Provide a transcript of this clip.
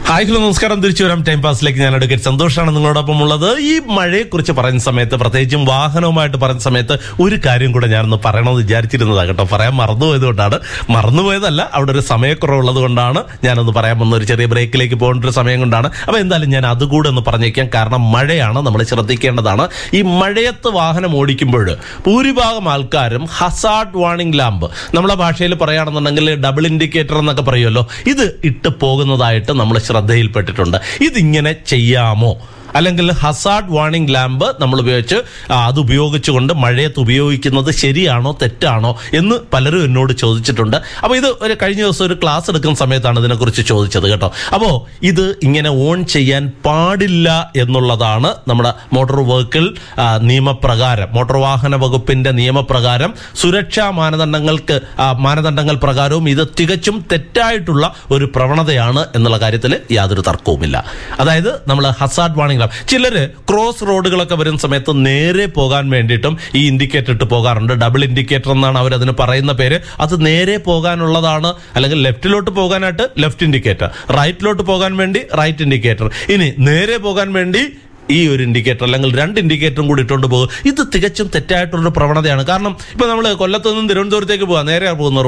hi hello നമസ്കാരം തിരിച്ചു വരാം ടൈം പാസിലേക്ക് ഞാൻ അഡ്വക്കേറ്റ് സന്തോഷാണ് നിങ്ങളോടൊപ്പം ഉള്ളത് ഈ മഴയെക്കുറിച്ച് പറയുന്ന സമയത്ത് പ്രത്യേകിച്ചും വാഹനവുമായിട്ട് പറയുന്ന സമയത്ത് ഒരു കാര്യം കൂടെ ഞാനൊന്ന് പറയണമെന്ന് വിചാരിച്ചിരുന്നതാണ് കേട്ടോ പറയാൻ മറന്നുപോയതുകൊണ്ടാണ് മറന്നുപോയതല്ല അവിടെ ഒരു സമയക്കുറവുള്ളത് കൊണ്ടാണ് ഞാനൊന്ന് പറയാൻ വന്ന ഒരു ചെറിയ ബ്രേക്കിലേക്ക് പോകേണ്ട ഒരു സമയം കൊണ്ടാണ് അപ്പൊ എന്തായാലും ഞാൻ അതുകൂടെ ഒന്ന് പറഞ്ഞേക്കാം കാരണം മഴയാണ് നമ്മൾ ശ്രദ്ധിക്കേണ്ടതാണ് ഈ മഴയത്ത് വാഹനം ഓടിക്കുമ്പോൾ ഭൂരിഭാഗം ആൾക്കാരും ഹസാർഡ് വാർണിംഗ് ലാമ്പ് നമ്മളെ ഭാഷയിൽ പറയുകയാണെന്നുണ്ടെങ്കിൽ ഡബിൾ ഇൻഡിക്കേറ്റർ എന്നൊക്കെ പറയുമല്ലോ ഇത് ഇട്ട് പോകുന്നതായിട്ട് നമ്മൾ ശ്രദ്ധയിൽപ്പെട്ടിട്ടുണ്ട് ഇതിങ്ങനെ ചെയ്യാമോ അല്ലെങ്കിൽ ഹസാർഡ് വാർണിംഗ് ലാമ്പ് നമ്മൾ ഉപയോഗിച്ച് ആ, അത് ഉപയോഗിച്ചുകൊണ്ട് മഴയത്ത് ഉപയോഗിക്കുന്നത് ശരിയാണോ തെറ്റാണോ എന്ന് പലരും എന്നോട് ചോദിച്ചിട്ടുണ്ട് അപ്പോൾ ഇത് ഒരു കഴിഞ്ഞ ദിവസം ഒരു ക്ലാസ് എടുക്കുന്ന സമയത്താണ് ഇതിനെക്കുറിച്ച് ചോദിച്ചത് കേട്ടോ അപ്പോൾ ഇത് ഇങ്ങനെ ഓൺ ചെയ്യാൻ പാടില്ല എന്നുള്ളതാണ് നമ്മുടെ മോട്ടോർ വെഹിക്കിൾ ആ, നിയമപ്രകാരം മോട്ടോർ വാഹന വകുപ്പിന്റെ നിയമപ്രകാരം സുരക്ഷാ മാനദണ്ഡങ്ങൾക്ക് ആ, മാനദണ്ഡങ്ങൾ പ്രകാരവും ഇത് തികച്ചും തെറ്റായിട്ടുള്ള ഒരു പ്രവണതയാണ് എന്നുള്ള കാര്യത്തിൽ യാതൊരു തർക്കവുമില്ല അതായത് നമ്മൾ ഹസാർഡ് വാണിംഗ് ചിലര് ക്രോസ് റോഡുകളൊക്കെ വരുന്ന സമയത്ത് നേരെ പോകാൻ വേണ്ടിയിട്ടും ഈ ഇൻഡിക്കേറ്റർ ഇട്ട് പോകാറുണ്ട് ഡബിൾ ഇൻഡിക്കേറ്റർ എന്നാണ് അവർ അതിന് പറയുന്ന പേര് അത് നേരെ പോകാനുള്ളതാണ് അല്ലെങ്കിൽ ലെഫ്റ്റിലോട്ട് പോകാനായിട്ട് ലെഫ്റ്റ് ഇൻഡിക്കേറ്റർ റൈറ്റിലോട്ട് പോകാൻ വേണ്ടി റൈറ്റ് ഇൻഡിക്കേറ്റർ ഇനി നേരെ പോകാൻ വേണ്ടി ഈ ഒരു ഇൻഡിക്കേറ്റർ അല്ലെങ്കിൽ രണ്ട് ഇൻഡിക്കേറ്ററും കൂടി ഇട്ടുകൊണ്ട് പോകും ഇത് തികച്ചും തെറ്റായിട്ടുള്ള പ്രവണതയാണ് കാരണം ഇപ്പൊ നമ്മൾ കൊല്ലത്ത് നിന്നും തിരുവനന്തപുരത്തേക്ക് പോകാം നേരെ പോകുന്ന